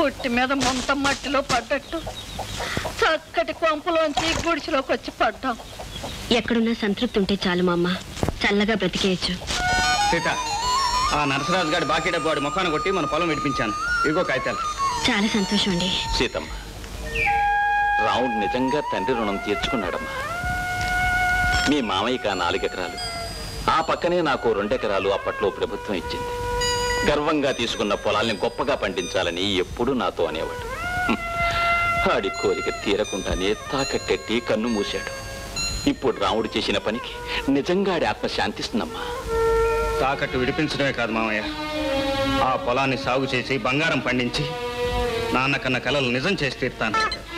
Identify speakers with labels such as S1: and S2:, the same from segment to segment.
S1: పుట్టి మీద మొంత మట్టిలో పడ్డట్టు చక్కటి కొంపలోంచి గుడిసెలోకి వచ్చి పడ్డాం
S2: ఎక్కడున్నా సంతృప్తి ఉంటే చాలు మా అమ్మ చల్లగా బ్రతికేయచ్చు
S3: సీత ఆ నరసరాజు గారి బాకీ డబ్బు వాడి ముఖాన్ని కొట్టి మన పొలం విడిపించాను ఇదిగో కాగితాలు
S2: చాలా సంతోషం అండి
S4: సీతమ్మ రావుడు నిజంగా తండ్రి రుణం తీర్చుకున్నాడమ్మా మీ మామయ్యకి ఆ నాలుగెకరాలు ఆ పక్కనే నాకు రెండెకరాలు అప్పట్లో ప్రభుత్వం ఇచ్చింది గర్వంగా తీసుకున్న పొలాల్ని గొప్పగా పండించాలని ఎప్పుడూ నాతో అనేవాడు హ్మ్. ఆడి కోరిక తీరకుండానే తాకట్టెట్టి కన్ను మూశాడు ఇప్పుడు రాముడు చేసిన పనికి నిజంగా ఆడి ఆత్మ శాంతిస్తుందమ్మా
S3: తాకట్టు విడిపించడమే కాదు మామయ్య ఆ పొలాన్ని సాగు చేసి బంగారం పండించి నాన్న కన్న కలలు నిజం చేసి తీరుతాను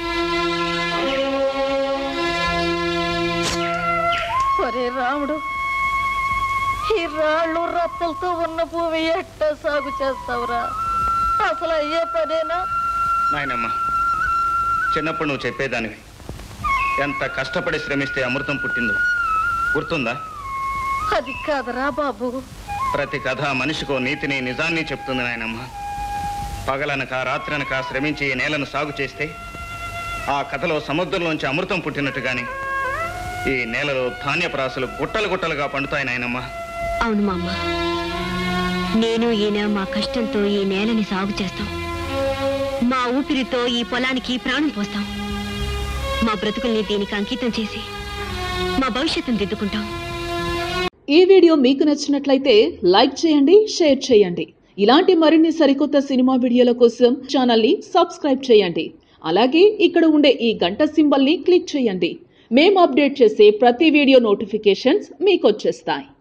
S1: ఒరే రాముడు ఈ రాళ్ళు రప్పలతో ఉన్న భూమి ఎట్ట సాగు చేస్తావురా అసలు అయ్యే పనేనా
S3: నాయనమ్మ చిన్నప్పుడు నువ్వు చెప్పేదానివి ఎంత కష్టపడి శ్రమిస్తే అమృతం పుట్టిందో గుర్తుందా
S1: అది కాదురా బాబు
S3: ప్రతి కథ మనిషికో నీతిని నిజాన్ని చెప్తుంది నాయనమ్మ పగలనక రాత్రనక శ్రమించి ఈ నేలను సాగు చేస్తే ఆ కథలో సముద్రంలోంచి అమృతం పుట్టినట్టుగానే ఈ నేలలో ధాన్యపు రాసులు గుట్టలు గుట్టలుగా పండుతాయి నాయనమ్మ
S2: అవును మా అమ్మ నేను ఈయన మా కష్టంతో ఈ నేలని సాగు చేస్తాం మా ఊపిరితో ఈ పొలానికి ప్రాణం పోస్తాం మా బ్రతుకుల్ని దీనికి అంకితం చేసి మా భవిష్యత్తును దిద్దుకుంటాం
S5: ఈ వీడియో మీకు నచ్చినట్లయితే లైక్ చేయండి షేర్ చేయండి ఇలాంటి మరిన్ని సరికొత్త సినిమా వీడియోల కోసం ఛానల్ని సబ్స్క్రైబ్ చేయండి అలాగే ఇక్కడ ఉండే ఈ గంట సింబల్ని క్లిక్ చేయండి మేము అప్డేట్ చేసే ప్రతి వీడియో నోటిఫికేషన్స్ మీకు వచ్చేస్తాయి